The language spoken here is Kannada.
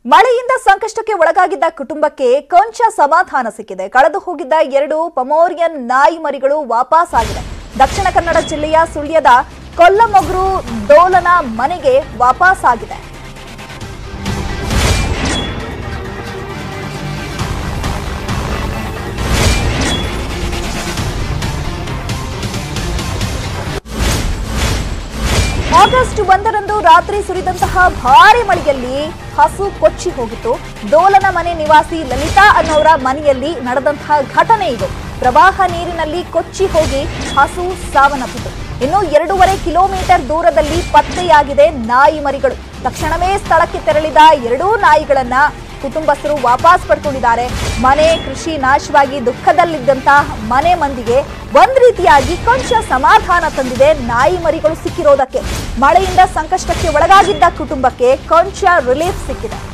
ಮಳೆಯಿಂದ ಸಂಕಷ್ಟಕ್ಕೆ ಒಳಗಾಗಿದ್ದ ಕುಟುಂಬಕ್ಕೆ ಕೊಂಚ ಸಮಾಧಾನ ಸಿಕ್ಕಿದೆ ಕಳೆದು ಹೋಗಿದ್ದ ಎರಡು ಪಮೋರಿಯನ್ ನಾಯಿ ಮರಿಗಳು ವಾಪಸ್ ಆಗಿದೆ ದಕ್ಷಿಣ ಕನ್ನಡ ಜಿಲ್ಲೆಯ ಸುಳ್ಯದ ಕೊಲ್ಲಮೊಗರು ಡೋಲನ ಮನೆಗೆ ವಾಪಸ್ ಆಗಿದೆ ಆಗಸ್ಟ್ ಒಂದರಂದು ರಾತ್ರಿ ಸುರಿದಂತಹ ಭಾರಿ ಮಳೆಯಲ್ಲಿ ಹಸು ಕೊಚ್ಚಿ ಹೋಗಿತ್ತು ಡೋಲನ ಮನೆ ನಿವಾಸಿ ಲಲಿತಾ ಅನ್ನೋರ ಮನೆಯಲ್ಲಿ ನಡೆದಂತಹ ಘಟನೆ ಇದು ಪ್ರವಾಹ ನೀರಿನಲ್ಲಿ ಕೊಚ್ಚಿ ಹೋಗಿ ಹಸು ಸಾವನ್ನಪ್ಪಿತು ಇನ್ನು ಎರಡೂವರೆ ಕಿಲೋಮೀಟರ್ ದೂರದಲ್ಲಿ ಪತ್ತೆಯಾಗಿದೆ ನಾಯಿ ಮರಿಗಳು ತಕ್ಷಣವೇ ಸ್ಥಳಕ್ಕೆ ತೆರಳಿದ ಎರಡೂ ನಾಯಿಗಳನ್ನ ಕುಟುಂಬಸ್ಥರು ವಾಪಸ್ ಪಡ್ಕೊಂಡಿದ್ದಾರೆ ಮನೆ ಕೃಷಿ ನಾಶವಾಗಿ ದುಃಖದಲ್ಲಿದ್ದಂತಹ ಮನೆ ಮಂದಿಗೆ ಒಂದ್ ರೀತಿಯಾಗಿ ಕೊಂಚ ಸಮಾಧಾನ ತಂದಿದೆ ನಾಯಿ ಮರಿಗಳು ಸಿಕ್ಕಿರೋದಕ್ಕೆ ಮಳೆಯಿಂದ ಸಂಕಷ್ಟಕ್ಕೆ ಒಳಗಾಗಿದ್ದ ಕುಟುಂಬಕ್ಕೆ ಕೊಂಚ ರಿಲೀಫ್ ಸಿಕ್ಕಿದೆ